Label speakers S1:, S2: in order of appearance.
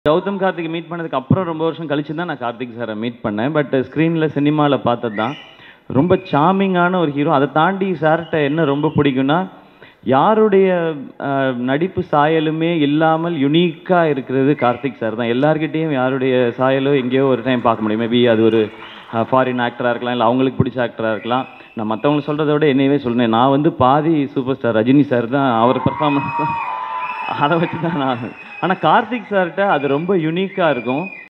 S1: Gautham Karthik meet பண்ணதுக்கு அப்புறம் ரொம்ப வருஷம் கழிச்சு தான் நான் கார்த்திக் சாரை மீட் பண்ணேன் பட் ஸ்க்ரீனில் சினிமாவில் பார்த்தது தான் ரொம்ப சாமிங்கான ஒரு ஹீரோ அதை தாண்டி சார்கிட்ட என்ன ரொம்ப பிடிக்கும்னா யாருடைய அஹ், நடிப்பு சாயலுமே இல்லாமல் யுனிக்காக இருக்கிறது கார்த்திக் சார் தான் எல்லார்கிட்டேயும் யாருடைய சாயலோ எங்கேயோ ஒரு டைம் பார்க்க முடியும் மேபி அது ஒரு ஃபாரின் ஆக்டராக இருக்கலாம் இல்லை அவங்களுக்கு பிடிச்ச ஆக்டராக இருக்கலாம் நான் மற்றவங்க சொல்கிறத விட என்னையவே சொல்றேன் நான் வந்து பாதி சூப்பர் ஸ்டார் ரஜினி சார் தான் அவர் பெர்ஃபார்மன்ஸ் அதை வச்சு தான் நான் ஆனால் கார்த்திக் சார்கிட்ட அது ரொம்ப யுனிக்காக இருக்கும்